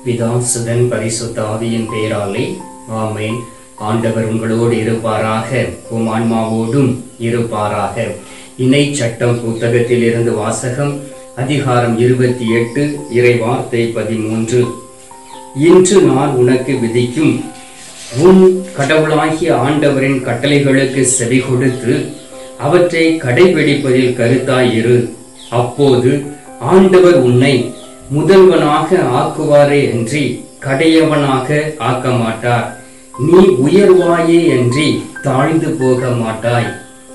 பிதா சுதன் பரிசுத்த ஆவியின் பெயராலே ஆமென் ஆண்டவர் உங்களோடு இருப்பாராக உம் ஆன்மாவோடும் இருப்பாராக இணை சட்டம் புத்தகத்தில் இருந்து வாசகம் அதிகாரம் இருபத்தி எட்டு இறை வார்த்தை பதிமூன்று இன்று நான் உனக்கு விதிக்கும் உன் கடவுளாகிய ஆண்டவரின் கட்டளைகளுக்கு செவி கொடுத்து அவற்றை கடைபிடிப்பதில் கருத்தாயிரு அப்போது ஆண்டவர் உன்னை முதல்வனாக ஆக்குவாரே அன்றி கடையவனாக ஆக்க மாட்டார் நீ உயர்வாயே அன்றி தாழ்ந்து போக மாட்டாய்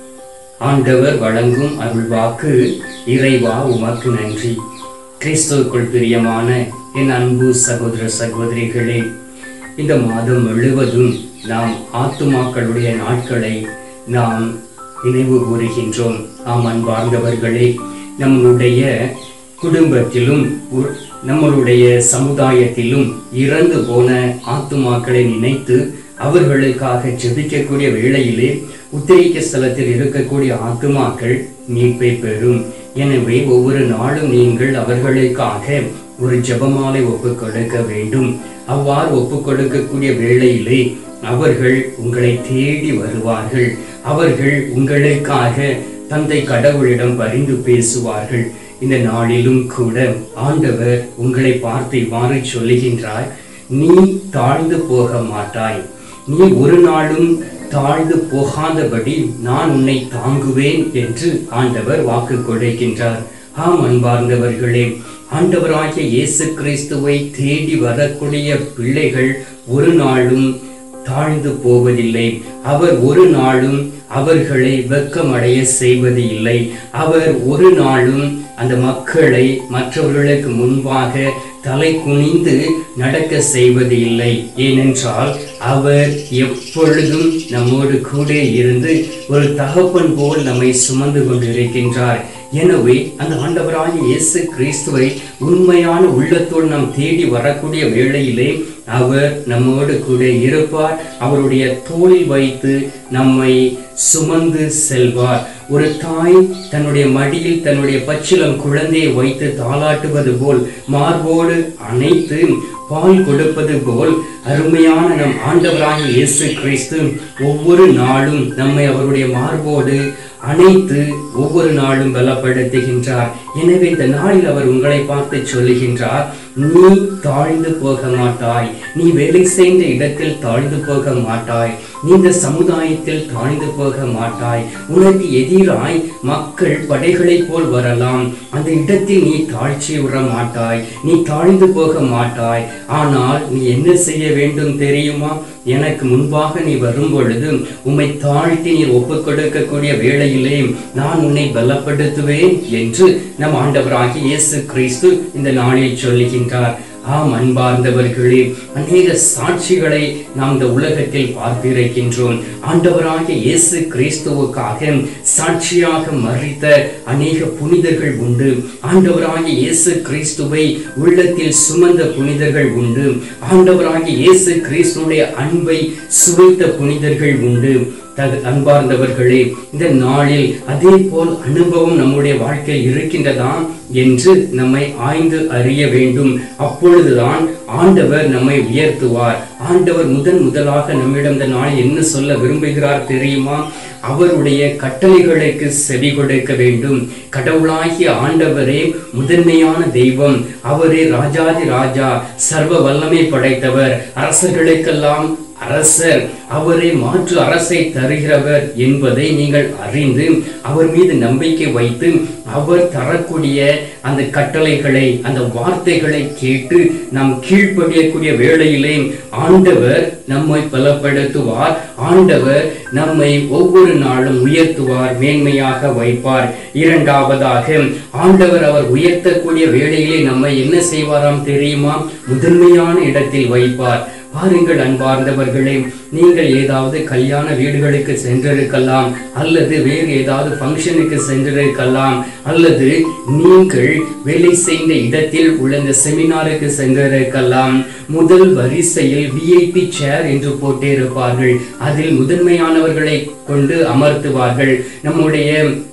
ஆண்டவர் வழங்கும் அருள்வாக்கு இறைவா உமக்கு நன்றி கிறிஸ்துவுக்குள் பிரியமான என் அன்பு சகோதர சகோதரிகளே இந்த மாதம் முழுவதும் நாம் ஆத்துமாக்களுடைய நாட்களை நாம் நினைவு கூறுகின்றோம் ஆம் அன்பார்ந்தவர்களே நம்முடைய குடும்பத்திலும் உ- நம்மளுடைய சமுதாயத்திலும் இறந்து போன ஆத்துமாக்களை நினைத்து அவர்களுக்காக ஜெபிக்கக்கூடிய வேளையிலே உத்திரிக்க ஸ்தலத்தில் இருக்கக்கூடிய ஆத்துமாக்கள் மீட்பை பெறும் எனவே ஒவ்வொரு நாளும் நீங்கள் அவர்களுக்காக ஒரு ஜெபமாலை ஒப்புக் கொடுக்க வேண்டும் அவ்வாறு ஒப்புக் கொடுக்கக்கூடிய வேளையிலே அவர்கள் உங்களை தேடி வருவார்கள் அவர்கள் உங்களுக்காக தந்தை கடவுளிடம் பரிந்து பேசுவார்கள் இந்த நாளிலும் கூட ஆண்டவர் உங்களை பார்த்து இவ்வாறு சொல்லுகின்றார் நீ தாழ்ந்து போக மாட்டாய் நீ ஒரு நாளும் தாழ்ந்து போகாதபடி நான் உன்னை தாங்குவேன் என்று ஆண்டவர் வாக்கு கொடுக்கின்றார் ஆம் அன்பார்ந்தவர்களே ஆண்டவராகிய இயேசு கிறிஸ்துவை தேடி வரக்கூடிய பிள்ளைகள் ஒரு நாளும் தாழ்ந்து போவதில்லை அவர் ஒரு நாளும் அவர்களை வெக்கமடைய செய்வது இல்லை அவர் ஒரு நாளும் அந்த மக்களை மற்றவர்களுக்கு முன்பாக தலை குனிந்து நடக்க செய்வது இல்லை ஏனென்றால் அவர் எப்பொழுதும் நம்மோடு கூட இருந்து ஒரு தகப்பன் போல் நம்மை சுமந்து கொண்டிருக்கின்றார் எனவே அந்த ஆண்டவராகிய இயேசு கிறிஸ்துவை உண்மையான உள்ளத்தோடு நாம் தேடி வரக்கூடிய வேளையிலே அவர் நம்மோடு கூட இருப்பார் அவருடைய தோளில் வைத்து நம்மை சுமந்து செல்வார் ஒரு தாய் தன்னுடைய மடியில் தன்னுடைய பச்சிலம் குழந்தையை வைத்து தாளாட்டுவது போல் மார்போடு அணைத்து பால் கொடுப்பது போல் அருமையான நம் ஆண்டவராகிய இயேசு கிறிஸ்து ஒவ்வொரு நாளும் நம்மை அவருடைய மார்போடு அணைத்து ஒவ்வொரு நாளும் பலப்படுத்துகின்றார் எனவே இந்த நாளில் அவர் உங்களை பார்த்து சொல்லுகின்றார் நீ தாழ்ந்து போக மாட்டாய் நீ வேலை செய்த இடத்தில் தாழ்ந்து போக மாட்டாய் நீ இந்த சமுதாயத்தில் தாழ்ந்து போக மாட்டாய் உனக்கு எதிராய் மக்கள் படைகளைப் போல் வரலாம் அந்த இடத்தில் நீ தாழ்ச்சி உற மாட்டாய் நீ தாழ்ந்து போக மாட்டாய் ஆனால் நீ என்ன செய்ய வேண்டும் தெரியுமா எனக்கு முன்பாக நீ வரும் பொழுது உம்மை தாழ்த்தி நீர் ஒப்புக் கொடுக்கக்கூடிய வேளையிலே நான் உன்னை பலப்படுத்துவேன் என்று நம் ஆண்டவராகிய இயேசு கிறிஸ்து இந்த நாளில் சொல்லுகின்றார் ஆம் அன்பார்ந்தவர்களே அநேக சாட்சிகளை நாம் இந்த உலகத்தில் பார்த்திருக்கின்றோம் ஆண்டவராகிய இயேசு கிறிஸ்துவுக்காக சாட்சியாக மறித்த அநேக புனிதர்கள் உண்டு ஆண்டவராகிய இயேசு கிறிஸ்துவை உள்ளத்தில் சுமந்த புனிதர்கள் உண்டு ஆண்டவராகிய இயேசு கிறிஸ்துடைய அன்பை சுவைத்த புனிதர்கள் உண்டு தகு அன்பார்ந்தவர்களே இந்த நாளில் அதே போல் அனுபவம் நம்முடைய வாழ்க்கையில் இருக்கின்றதா என்று நம்மை ஆய்ந்து அறிய வேண்டும் அப்பொழுதுதான் ஆண்டவர் நம்மை உயர்த்துவார் ஆண்டவர் முதன் முதலாக நம்மிடம் இந்த நாளில் என்ன சொல்ல விரும்புகிறார் தெரியுமா அவருடைய கட்டளைகளுக்கு செவி கொடுக்க வேண்டும் கடவுளாகிய ஆண்டவரே முதன்மையான தெய்வம் அவரே ராஜாதி ராஜா சர்வ வல்லமை படைத்தவர் அரசர்களுக்கெல்லாம் அரசர் அவரே மாற்று அரசை தருகிறவர் என்பதை நீங்கள் அறிந்து அவர் மீது நம்பிக்கை வைத்து அவர் தரக்கூடிய அந்த கட்டளைகளை அந்த வார்த்தைகளை கேட்டு நாம் கீழ்ப்படியக்கூடிய வேளையிலே ஆண்டவர் நம்மை பலப்படுத்துவார் ஆண்டவர் நம்மை ஒவ்வொரு நாளும் உயர்த்துவார் மேன்மையாக வைப்பார் இரண்டாவதாக ஆண்டவர் அவர் உயர்த்தக்கூடிய வேளையிலே நம்மை என்ன செய்வாராம் தெரியுமா முதன்மையான இடத்தில் வைப்பார் பாருங்கள் அன்பார்ந்தவர்களே நீங்கள் ஏதாவது கல்யாண வீடுகளுக்கு சென்றிருக்கலாம் அல்லது வேறு ஏதாவது ஃபங்க்ஷனுக்கு சென்றிருக்கலாம் அல்லது நீங்கள் வேலை செய்த இடத்தில் உள்ள இந்த செமினாருக்கு சென்றிருக்கலாம் முதல் வரிசையில் விஐபி சேர் என்று போட்டிருப்பார்கள் அதில் முதன்மையானவர்களை கொண்டு அமர்த்துவார்கள் நம்முடைய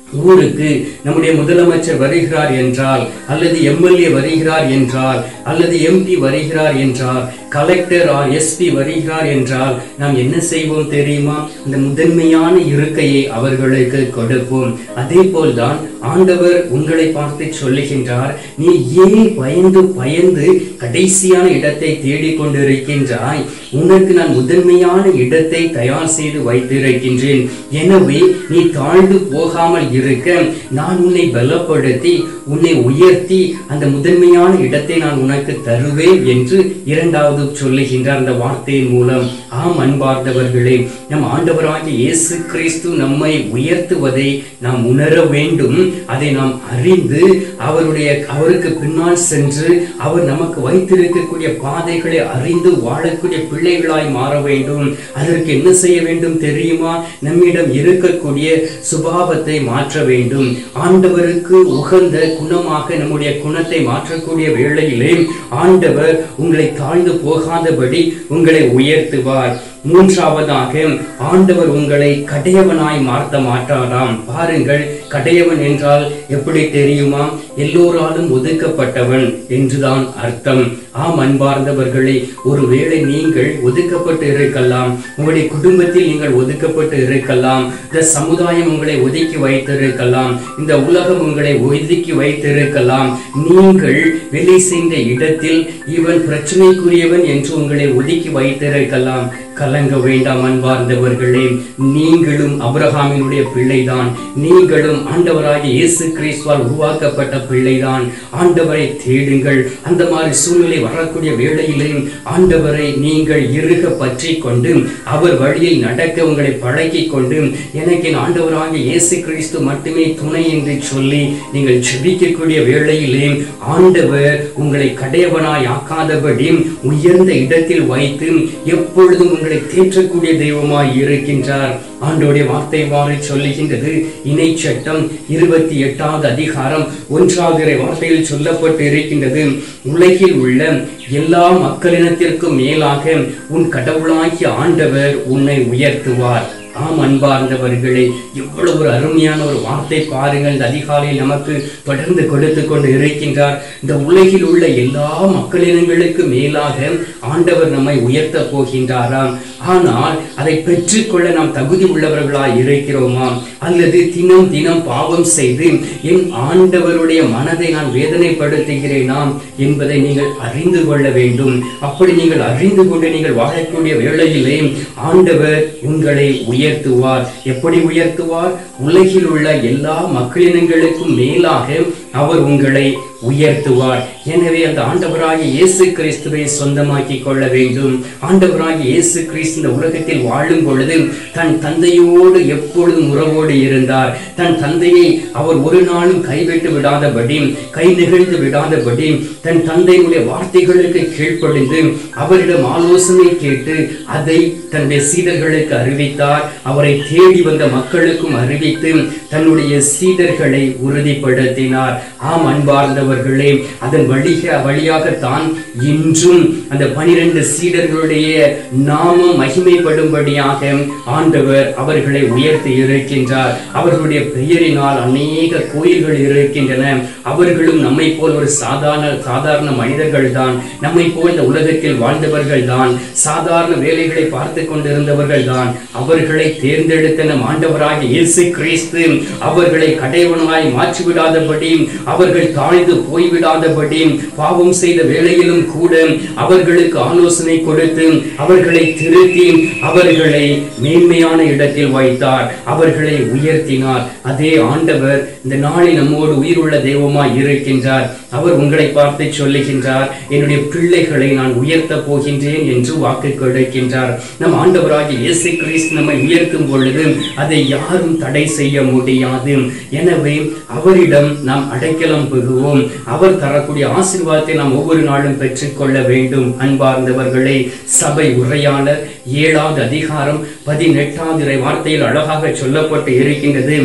ஊருக்கு நம்முடைய முதலமைச்சர் வருகிறார் என்றால் அல்லது எம்எல்ஏ வருகிறார் என்றால் அல்லது எம்பி வருகிறார் என்றால் கலெக்டர் ஆர் எஸ்பி வருகிறார் என்றால் நாம் என்ன செய்வோம் தெரியுமா அந்த முதன்மையான இருக்கையை அவர்களுக்கு கொடுப்போம் அதே போல்தான் ஆண்டவர் உங்களை பார்த்து சொல்லுகின்றார் நீ ஏன் பயந்து பயந்து கடைசியான இடத்தை தேடிக் கொண்டிருக்கின்றாய் உனக்கு நான் முதன்மையான இடத்தை தயார் செய்து வைத்திருக்கின்றேன் எனவே நீ தாழ்ந்து போகாமல் இருக்க நான் உன்னை பலப்படுத்தி உன்னை உயர்த்தி அந்த முதன்மையான இடத்தை நான் உனக்கு தருவேன் என்று இரண்டாவது சொல்லுகின்றார் அந்த வார்த்தையின் மூலம் ஆம் அன்பார்ந்தவர்களே நம் ஆண்டவராகிய இயேசு கிறிஸ்து நம்மை உயர்த்துவதை நாம் உணர வேண்டும் அதை நாம் அறிந்து அவருடைய அவருக்கு பின்னால் சென்று அவர் நமக்கு வைத்திருக்கக்கூடிய பாதைகளை அறிந்து வாழக்கூடிய பிள்ளைகளாய் மாற வேண்டும் அதற்கு என்ன செய்ய வேண்டும் தெரியுமா நம்மிடம் இருக்கக்கூடிய சுபாவத்தை மாற்ற வேண்டும் ஆண்டவருக்கு உகந்த குணமாக நம்முடைய குணத்தை மாற்றக்கூடிய வேளையிலே ஆண்டவர் உங்களை தாழ்ந்து போகாதபடி உங்களை உயர்த்துவார் மூன்றாவதாக ஆண்டவர் உங்களை கடையவனாய் மாற்ற மாட்டாராம் பாருங்கள் கடையவன் என்றால் எப்படி தெரியுமா எல்லோராலும் ஒதுக்கப்பட்டவன் என்றுதான் அர்த்தம் ஆம் அன்பார்ந்தவர்களே ஒருவேளை நீங்கள் ஒதுக்கப்பட்டு இருக்கலாம் உங்களுடைய குடும்பத்தில் நீங்கள் ஒதுக்கப்பட்டு இருக்கலாம் இந்த சமுதாயம் உங்களை ஒதுக்கி வைத்திருக்கலாம் இந்த உலகம் உங்களை ஒதுக்கி வைத்திருக்கலாம் நீங்கள் வேலை செய்த இடத்தில் இவன் பிரச்சனைக்குரியவன் என்று உங்களை ஒதுக்கி வைத்திருக்கலாம் கலங்க வேண்டாம் அன்பார்ந்தவர்களே நீங்களும் அபிரகாமினுடைய பிள்ளைதான் நீங்களும் ஆண்டவராகிய இயேசு கிறிஸ்துவால் உருவாக்கப்பட்ட பிள்ளைதான் ஆண்டவரை தேடுங்கள் அந்த மாதிரி சூழ்நிலை வரக்கூடிய வேளையிலே ஆண்டவரை நீங்கள் இறுக பற்றி கொண்டு அவர் வழியில் நடக்க உங்களை பழக்கி கொண்டு எனக்கு என் ஆண்டவராகிய இயேசு கிறிஸ்து மட்டுமே துணை என்று சொல்லி நீங்கள் ஜெபிக்கக்கூடிய வேளையிலே ஆண்டவர் உங்களை கடையவனாய் ஆக்காதபடி உயர்ந்த இடத்தில் வைத்து எப்பொழுதும் உங்களை தேற்றக்கூடிய தெய்வமாய் இருக்கின்றார் ஆண்டோடைய வார்த்தை வாரி சொல்லுகின்றது இணை சட்டம் இருபத்தி எட்டாவது அதிகாரம் ஒன்றாவது இறை வார்த்தையில் சொல்லப்பட்டு இருக்கின்றது உலகில் உள்ள எல்லா மக்களினத்திற்கும் மேலாக உன் கடவுளாகிய ஆண்டவர் உன்னை உயர்த்துவார் ஆம் அன்பார்ந்தவர்களே எவ்வளவு ஒரு அருமையான ஒரு வார்த்தை பாருங்கள் இந்த அதிகாலையில் நமக்கு தொடர்ந்து கொடுத்து கொண்டு இருக்கின்றார் இந்த உலகில் உள்ள எல்லா மக்களினங்களுக்கு மேலாக ஆண்டவர் நம்மை உயர்த்த போகின்றாராம் ஆனால் அதை பெற்றுக்கொள்ள நாம் தகுதி உள்ளவர்களாய் இருக்கிறோமா அல்லது தினம் தினம் பாவம் செய்து என் ஆண்டவருடைய மனதை நான் வேதனைப்படுத்துகிறேனா என்பதை நீங்கள் அறிந்து கொள்ள வேண்டும் அப்படி நீங்கள் அறிந்து கொண்டு நீங்கள் வாழக்கூடிய வேளையிலே ஆண்டவர் உங்களை உயர்த்துவார் எப்படி உயர்த்துவார் உலகில் உள்ள எல்லா மக்களினங்களுக்கும் மேலாக அவர் உங்களை உயர்த்துவார் எனவே அந்த ஆண்டவராகிய இயேசு கிறிஸ்துவை சொந்தமாக்கி கொள்ள வேண்டும் ஆண்டவராகிய இயேசு கிறிஸ்து இந்த உலகத்தில் வாழும் பொழுது தன் தந்தையோடு எப்பொழுதும் உறவோடு இருந்தார் தன் தந்தையை அவர் ஒரு நாளும் கைவிட்டு விடாதபடி கை நெகிழ்ந்து விடாதபடி தன் தந்தையினுடைய வார்த்தைகளுக்கு கீழ்ப்படிந்து அவரிடம் ஆலோசனை கேட்டு அதை தன்னுடைய சீடர்களுக்கு அறிவித்தார் அவரை தேடி வந்த மக்களுக்கும் அறிவித்து தன்னுடைய சீடர்களை உறுதிப்படுத்தினார் ஆம் அன்பார்ந்தவர்களே அதன் வழிக வழியாகத்தான் இன்றும் அந்த பனிரெண்டு சீடர்களுடைய நாமம் மகிமைப்படும்படியாக ஆண்டவர் அவர்களை உயர்த்தி இருக்கின்றார் அவர்களுடைய பெயரினால் அநேக கோயில்கள் இருக்கின்றன அவர்களும் நம்மை போல் ஒரு சாதாரண சாதாரண மனிதர்கள் தான் நம்மை போல் இந்த உலகத்தில் வாழ்ந்தவர்கள் தான் சாதாரண வேலைகளை பார்த்து கொண்டிருந்தவர்கள் தான் அவர்களை தேர்ந்தெடுத்த நம் ஆண்டவராகிய இயேசு கிறிஸ்து அவர்களை கடைவனாய் மாற்றிவிடாதபடி அவர்கள் தாழ்ந்து போய்விடாதபடி பாவம் செய்த வேளையிலும் கூட அவர்களுக்கு ஆலோசனை கொடுத்து அவர்களை திருத்தி அவர்களை மேன்மையான இடத்தில் வைத்தார் அவர்களை உயர்த்தினார் அதே ஆண்டவர் இந்த நாளில் நம்மோடு உயிருள்ள தெய்வமாய் இருக்கின்றார் அவர் உங்களை பார்த்து சொல்லுகின்றார் என்னுடைய பிள்ளைகளை நான் உயர்த்த போகின்றேன் என்று வாக்கு கொடுக்கின்றார் நம் ஆண்டவராகிய இயேசு கிறிஸ்து நம்மை உயர்த்தும் பொழுது அதை யாரும் தடை செய்ய முடியாது எனவே அவரிடம் நாம் அடைக்கலம் பெறுவோம் அவர் தரக்கூடிய ஆசீர்வாதத்தை நாம் ஒவ்வொரு நாளும் பெற்றுக்கொள்ள வேண்டும் அன்பார்ந்தவர்களே சபை உரையாளர் ஏழாவது அதிகாரம் பதினெட்டாவது இறை வார்த்தையில் அழகாக சொல்லப்பட்டு இருக்கின்றது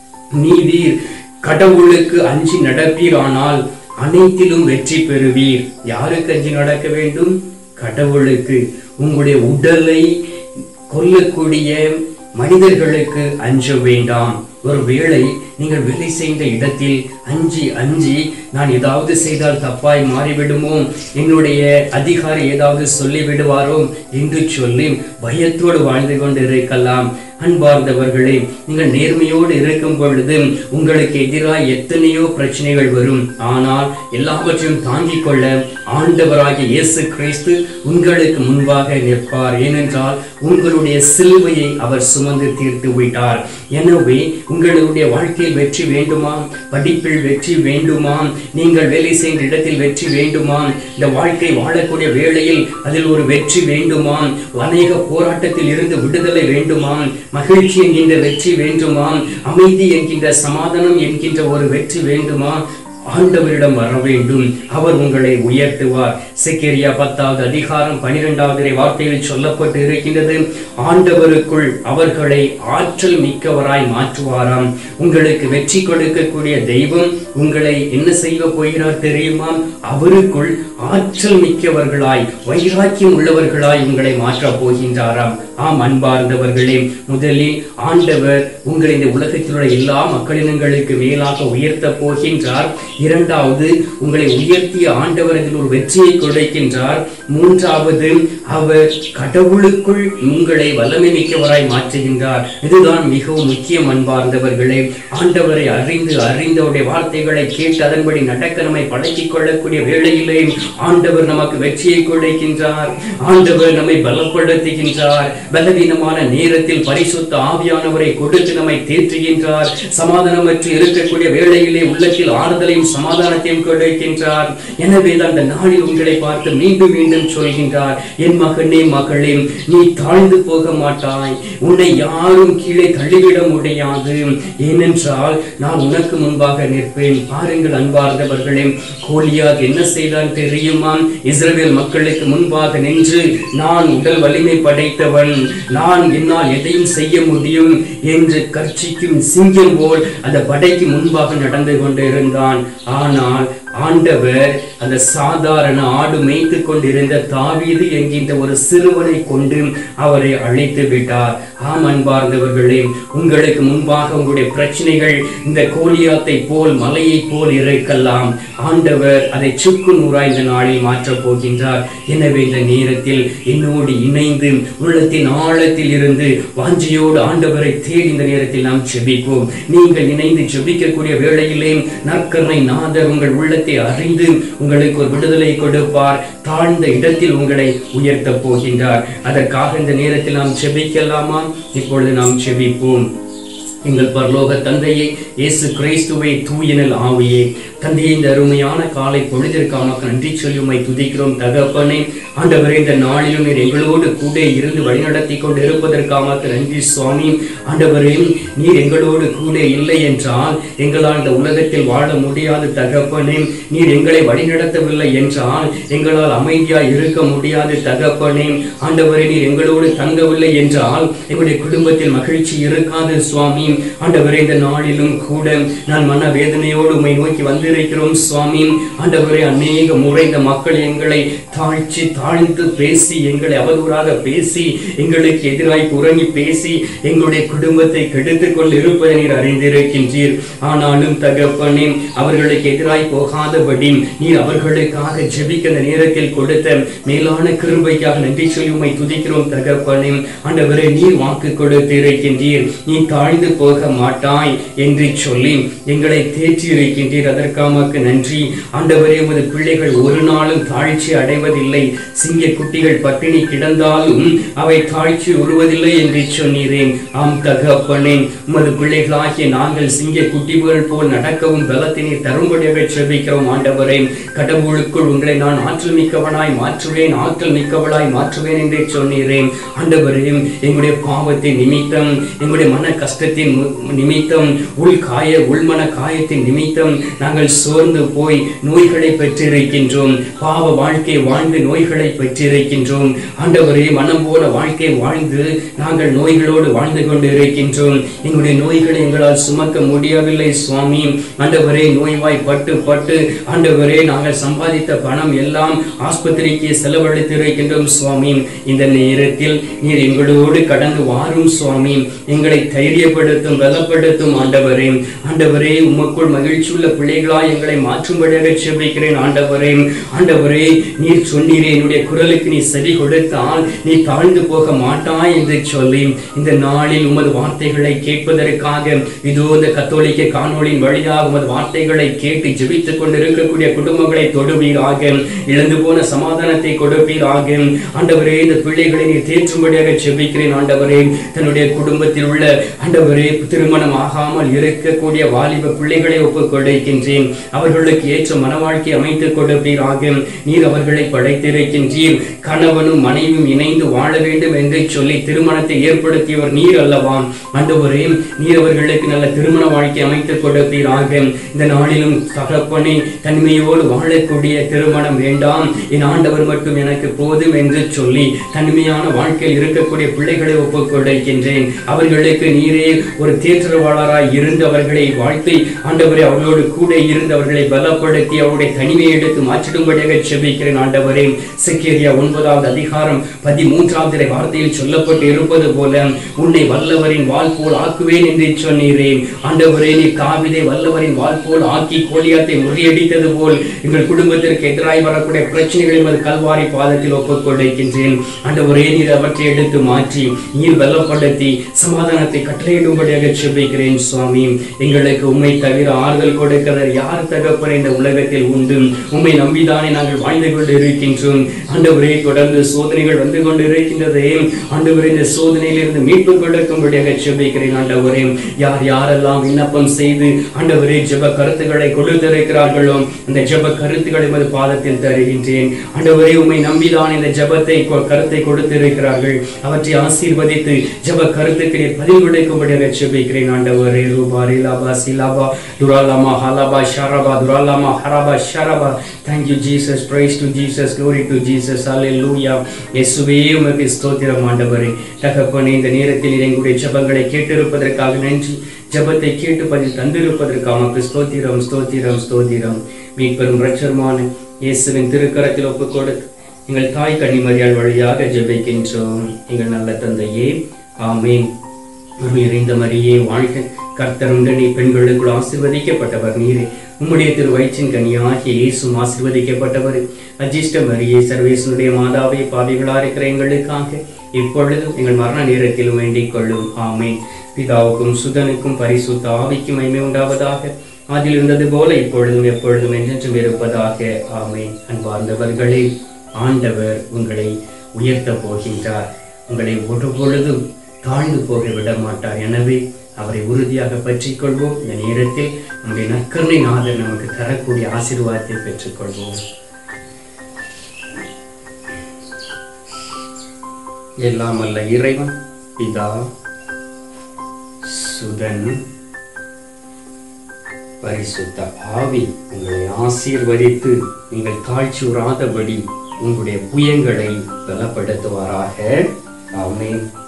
நீவீர் கடவுளுக்கு அஞ்சி நடப்பீரானால் அனைத்திலும் வெற்றி பெறுவீர் யாருக்கு அஞ்சி நடக்க வேண்டும் கடவுளுக்கு உங்களுடைய உடலை கொல்லக்கூடிய மனிதர்களுக்கு அஞ்ச வேண்டாம் ஒருவேளை நீங்கள் வேலை செய்த இடத்தில் அஞ்சி அஞ்சி நான் ஏதாவது செய்தால் தப்பாய் மாறிவிடுமோ என்னுடைய அதிகாரி ஏதாவது சொல்லிவிடுவாரோ என்று சொல்லி பயத்தோடு வாழ்ந்து கொண்டு இருக்கலாம் அன்பார்ந்தவர்களே நீங்கள் நேர்மையோடு இருக்கும் பொழுது உங்களுக்கு எதிராக எத்தனையோ பிரச்சனைகள் வரும் ஆனால் எல்லாவற்றையும் தாங்கிக் கொள்ள ஆண்டவராகிய இயேசு கிறிஸ்து உங்களுக்கு முன்பாக நிற்பார் ஏனென்றால் உங்களுடைய சிலுவையை அவர் சுமந்து தீர்த்து விட்டார் எனவே உங்களுடைய வாழ்க்கையில் வெற்றி வேண்டுமா படிப்பில் வெற்றி வேண்டுமா நீங்கள் வேலை செய்கிற இடத்தில் வெற்றி வேண்டுமா இந்த வாழ்க்கை வாழக்கூடிய வேளையில் அதில் ஒரு வெற்றி வேண்டுமா அநேக போராட்டத்தில் இருந்து விடுதலை வேண்டுமா மகிழ்ச்சி என்கின்ற வெற்றி வேண்டுமா அமைதி என்கின்ற சமாதானம் என்கின்ற ஒரு வெற்றி வேண்டுமா ஆண்டவரிடம் வர வேண்டும் அவர் உங்களை உயர்த்துவார் செக்கேரியா பத்தாவது அதிகாரம் பனிரெண்டாவது வார்த்தையில் சொல்லப்பட்டு இருக்கின்றது ஆண்டவருக்குள் அவர்களை ஆற்றல் மிக்கவராய் மாற்றுவாராம் உங்களுக்கு வெற்றி கொடுக்கக்கூடிய தெய்வம் உங்களை என்ன செய்ய போகிறார் தெரியுமா அவருக்குள் ஆற்றல் மிக்கவர்களாய் வைராக்கியம் உள்ளவர்களாய் உங்களை மாற்றப் போகின்றாராம் ஆம் அன்பார்ந்தவர்களே முதலில் ஆண்டவர் உங்களை இந்த உலகத்தில் உள்ள எல்லா மக்களினங்களுக்கு மேலாக உயர்த்த போகின்றார் இரண்டாவது உங்களை உயர்த்திய ஆண்டவர் அதில் ஒரு வெற்றியை கொடுக்கின்றார் மூன்றாவது அவர் கடவுளுக்குள் உங்களை வல்லமை மிக்கவராய் மாற்றுகின்றார் இதுதான் மிகவும் முக்கியம் அன்பார்ந்தவர்களே ஆண்டவரை அறிந்து அறிந்தவருடைய வார்த்தைகளை கேட்டு அதன்படி நடக்க நம்மை பழக்கிக் கொள்ளக்கூடிய வேளையிலே ஆண்டவர் நமக்கு வெற்றியை கொடுக்கின்றார் ஆண்டவர் நம்மை பலப்படுத்துகின்றார் பலவீனமான நேரத்தில் பரிசுத்த ஆவியானவரை கொடுத்து நம்மை தேற்றுகின்றார் சமாதானமற்று இருக்கக்கூடிய வேளையிலே உள்ளத்தில் ஆறுதலையும் சமாதானத்தையும் கொடுக்கின்றார் எனவே தான் அந்த நாளில் உங்களை பார்த்து மீண்டும் மீண்டும் சொல்கின்றார் என் மகனே மகளே நீ தாழ்ந்து போக மாட்டாய் உன்னை யாரும் கீழே தள்ளிவிட முடியாது ஏனென்றால் நான் உனக்கு முன்பாக நிற்பேன் பாருங்கள் அன்பார்ந்தவர்களே கோலியாத் என்ன செய்தான் தெரியுமா இஸ்ரவேல் மக்களுக்கு முன்பாக நின்று நான் உடல் வலிமை படைத்தவன் நான் என்னால் எதையும் செய்ய முடியும் என்று கர்ச்சிக்கும் சிங்கம் போல் அந்த படைக்கு முன்பாக நடந்து கொண்டிருந்தான் ஆனால் ஆண்டவர் அந்த சாதாரண ஆடு மேய்த்து கொண்டிருந்த தாவீது என்கின்ற ஒரு சிறுவனை கொண்டு அவரை அழைத்து விட்டார் ஆம் அன்பார்ந்தவர்களே உங்களுக்கு முன்பாக உங்களுடைய பிரச்சனைகள் இந்த கோலியாத்தை போல் மலையை போல் இருக்கலாம் ஆண்டவர் அதை சுக்கு நூறாய் இந்த நாளில் மாற்றப் போகின்றார் எனவே இந்த நேரத்தில் என்னோடு இணைந்து உள்ளத்தின் ஆழத்தில் இருந்து வாஞ்சியோடு ஆண்டவரை தேடி இந்த நேரத்தில் நாம் ஜெபிப்போம் நீங்கள் இணைந்து ஜெபிக்கக்கூடிய வேளையிலே நற்கருணை நாதர் உங்கள் உள்ளத்தை அறிந்து உங்களுக்கு ஒரு விடுதலை கொடுப்பார் தாழ்ந்த இடத்தில் உங்களை உயர்த்தப் போகின்றார் அதற்காக இந்த நேரத்தில் நாம் ஜெபிக்கலாமா இப்பொழுது நாம் ஜெபிப்போம் எங்கள் பரலோக தந்தையை இயேசு கிறிஸ்துவை தூயனல் ஆவியே தந்தையை இந்த அருமையான காலை பொழுதிற்காக உமக்கு நன்றி சொல்லி உம்மை துதிக்கிறோம் தகப்பனே ஆண்டவரே இந்த நாளிலும் நீர் எங்களோடு கூட இருந்து வழிநடத்தி கொண்டு இருப்பதற்காக உமக்கு நன்றி சுவாமி ஆண்டவரே நீர் எங்களோடு கூட இல்லை என்றால் எங்களால் இந்த உலகத்தில் வாழ முடியாது தகப்பனே நீர் எங்களை வழிநடத்தவில்லை என்றால் எங்களால் அமைதியாய் இருக்க முடியாது தகப்பனே ஆண்டவரே நீர் எங்களோடு தங்கவில்லை என்றால் எங்களுடைய குடும்பத்தில் மகிழ்ச்சி இருக்காது சுவாமி ஆண்டவரே இந்த நாளிலும் கூட நான் மன வேதனையோடு உம்மை நோக்கி வந்திருக்கிறோம் சுவாமி ஆண்டவரே அநேக முறை இந்த மக்கள் எங்களை தாழ்ச்சி தாழ்ந்து பேசி எங்களை அவதூறாக பேசி எங்களுக்கு எதிராய் புறங்கி பேசி எங்களுடைய குடும்பத்தை கெடுத்துக் கொண்டு இருப்பதை நீர் அறிந்திருக்கின்றீர் ஆனாலும் தகப்பனே அவர்களுக்கு எதிராய் போகாதபடி நீர் அவர்களுக்காக ஜெபிக்க அந்த நேரத்தில் கொடுத்த மேலான கிருபைக்காக நன்றி சொல்லி உம்மை துதிக்கிறோம் தகப்பனே ஆண்டவரே நீர் வாக்கு கொடுத்து இருக்கின்றீர் நீ தாழ்ந்து போக மாட்டாய் என்று சொல்லி எங்களை தேற்றி இருக்கின்றீர் அதற்காமக்கு நன்றி ஆண்டவரே உமது பிள்ளைகள் ஒரு நாளும் தாழ்ச்சி அடைவதில்லை சிங்க குட்டிகள் பட்டினி கிடந்தாலும் அவை தாழ்ச்சி உருவதில்லை என்று சொன்னீரேன் ஆம் தகப்பனே உமது பிள்ளைகளாகிய நாங்கள் சிங்க குட்டிகள் போல் நடக்கவும் பலத்தினை தரும்படியாக செபிக்கிறோம் ஆண்டவரே கடவுளுக்குள் உங்களை நான் ஆற்றல் மிக்கவனாய் மாற்றுவேன் ஆற்றல் மிக்கவளாய் மாற்றுவேன் என்றே சொன்னீரேன் ஆண்டவரே எங்களுடைய பாவத்தின் நிமித்தம் எங்களுடைய மன கஷ்டத்தின் மு- நிமித்தம் உள் காய உள்மன காயத்தின் நிமித்தம் நாங்கள் சோர்ந்து போய் நோய்களை பெற்றிருக்கின்றோம் பாவ வாழ்க்கை வாழ்ந்து நோய்களை பெற்றிருக்கின்றோம் ஆண்டவரே மனம் போல வாழ்க்கை வாழ்ந்து நாங்கள் நோய்களோடு வாழ்ந்து கொண்டு இருக்கின்றோம் எங்களுடைய நோய்களை எங்களால் சுமக்க முடியவில்லை சுவாமி ஆண்டவரே நோய்வாய் பட்டு பட்டு ஆண்டவரே நாங்கள் சம்பாதித்த பணம் எல்லாம் ஆஸ்பத்திரிக்கு செலவழித்து இருக்கின்றோம் சுவாமி இந்த நேரத்தில் நீர் எங்களோடு கடந்து வாரும் சுவாமி எங்களை ஆசிர்வதிப்படுத்தும் பலப்படுத்தும் ஆண்டவரே ஆண்டவரே உமக்குள் மகிழ்ச்சியுள்ள பிள்ளைகளாய் எங்களை மாற்றும்படியாக செபிக்கிறேன் ஆண்டவரே ஆண்டவரே நீர் சொன்னீரே என்னுடைய குரலுக்கு நீ செவி கொடுத்தால் நீ தாழ்ந்து போக மாட்டாய் என்று சொல்லி இந்த நாளில் உமது வார்த்தைகளை கேட்பதற்காக இதோ இந்த கத்தோலிக்க காணொளியின் வழியாக உமது வார்த்தைகளை கேட்டு ஜெபித்துக் கொண்டு இருக்கக்கூடிய குடும்பங்களை தொடுவீராக இழந்து போன சமாதானத்தை கொடுப்பீராக ஆண்டவரே இந்த பிள்ளைகளை நீர் தேற்றும்படியாக ஜெபிக்கிறேன் ஆண்டவரே தன்னுடைய குடும்பத்தில் உள்ள ஆண்டவரே திருமணம் ஆகாமல் இருக்கக்கூடிய வாலிப பிள்ளைகளை ஒப்புக் கொடுக்கின்றேன் அவர்களுக்கு ஏற்ற மனவாழ்க்கை அமைத்துக் கொடுப்பீராக நீர் அவர்களை படைத்திருக்கின்றீர் கணவனும் மனைவியும் இணைந்து வாழ வேண்டும் என்று சொல்லி திருமணத்தை ஏற்படுத்தியவர் நீர் அல்லவா ஆண்டவரே நீர் அவர்களுக்கு நல்ல திருமண வாழ்க்கை அமைத்துக் கொடுப்பீராக இந்த நாளிலும் தகப்பனை தனிமையோடு வாழக்கூடிய திருமணம் வேண்டாம் என் ஆண்டவர் மட்டும் எனக்கு போதும் என்று சொல்லி தனிமையான வாழ்க்கையில் இருக்கக்கூடிய பிள்ளைகளை ஒப்புக் கொடுக்கின்றேன் அவர்களுக்கு நீரே ஒரு தேற்றவாளராய் இருந்து அவர்களை வாழ்த்தி ஆண்டவரே அவர்களோடு கூட இருந்து அவர்களை பலப்படுத்தி அவருடைய தனிமையை எடுத்து மாற்றிடும்படியாக செபிக்கிறேன் ஆண்டவரே சிக்கேரியா ஒன்பதாவது அதிகாரம் பதிமூன்றாவது வார்த்தையில் சொல்லப்பட்டு இருப்பது போல உன்னை வல்லவரின் வாள் போல் ஆக்குவேன் என்று சொன்னீரே ஆண்டவரே நீ காவிதை வல்லவரின் வாள் போல் ஆக்கி கோலியாத்தை முறியடித்தது போல் எங்கள் குடும்பத்திற்கு எதிராய் வரக்கூடிய பிரச்சனைகளை உமது கல்வாரி பாதத்தில் ஒப்புக் கொடுக்கின்றேன் ஆண்டவரே நீர் அவற்றை எடுத்து மாற்றி நீர் பலப்படுத்தி சமாதானத்தை கட்டளையிடும்படியாக செபிக்கிறேன் சுவாமி எங்களுக்கு உண்மை தவிர ஆறுதல் கொடுக்கிறவர் யார் தகப்பன இந்த உலகத்தில் உண்டு உண்மை நம்பிதானே நாங்கள் வாழ்ந்து கொண்டு இருக்கின்றோம் ஆண்டவரே தொடர்ந்து சோதனைகள் வந்து கொண்டு இருக்கின்றதே ஆண்டவரே இந்த சோதனையிலிருந்து மீட்பு கொடுக்கும்படியாக செபிக்கிறேன் ஆண்டவரே யார் யாரெல்லாம் விண்ணப்பம் செய்து ஆண்டவரே ஜெப கருத்துக்களை கொடுத்திருக்கிறார்களோ அந்த ஜெப கருத்துக்களை உமது பாதத்தில் தருகின்றேன் ஆண்டவரே உம்மை நம்பிதான் இந்த ஜெபத்தை கொ- கருத்தை கொடுத்திருக்கிறார்கள் அவற்றை ஆசீர்வதித்து ஜெப கருத்துக்கு நீர் பதில் கொடுக்கும்படியாக செபிக்கிறேன் ஆண்டவரே ரூபா ரிலாபா சிலாபா துராலாமா ஹலாபா ஷரபா துராலாமா ஹரபா ஷரபா thank you Jesus praise to Jesus glory to Jesus hallelujah இயேசுவே உமக்கு ஸ்தோத்திரம் ஆண்டவரே தகப்பனே இந்த நேரத்தில் நீர் எங்களுடைய ஜெபங்களை கேட்டிருப்பதற்காக நன்றி ஜெபத்தை கேட்டு பதில் தந்திருப்பதற்காக உமக்கு ஸ்தோத்திரம் ஸ்தோத்திரம் ஸ்தோத்திரம் மீட்பெரும் ரட்சருமான இயேசுவின் திருக்கரத்தில் ஒப்புக் கொடுத்து எங்கள் தாய் கன்னிமரியாள் வழியாக ஜெபிக்கின்றோம் எங்கள் நல்ல தந்தையே ஆமென் அருள் நிறைந்த மரியே வாழ்க கர்த்தருண்டு நீ பெண்களுக்குள் ஆசீர்வதிக்கப்பட்டவர் நீரே உம்முடைய திரு வயிற்றின் கனியாகிய இயேசும் ஆசீர்வதிக்கப்பட்டவர் அஜிஷ்ட மரியே சர்வேசனுடைய மாதாவே பாவிகளா இருக்கிற எங்களுக்காக இப்பொழுதும் எங்கள் மரண நேரத்திலும் வேண்டிக் கொள்ளும் ஆமென் பிதாவுக்கும் சுதனுக்கும் பரிசுத்த ஆவிக்கும் மகிமை உண்டாவதாக அதில் இருந்தது போல இப்பொழுதும் எப்பொழுதும் என்றென்றும் இருப்பதாக ஆமென் அன்பார்ந்தவர்களே ஆண்டவர் உங்களை உயர்த்தப் போகின்றார் உங்களை ஒரு பொழுதும் தாழ்ந்து போக விட மாட்டார் எனவே அவரை உறுதியாக பற்றிக் கொள்வோம் இந்த நேரத்தில் நம்முடைய நற்கருணை நாதர் நமக்கு தரக்கூடிய ஆசீர்வாதத்தை பெற்றுக்கொள்வோம் எல்லாம் அல்ல இறைவன் பிதா சுதன் பரிசுத்த ஆவி உங்களை ஆசீர்வதித்து நீங்கள் தாழ்ச்சி உறாதபடி உங்களுடைய புயங்களை பலப்படுத்துவாராக ஆமென்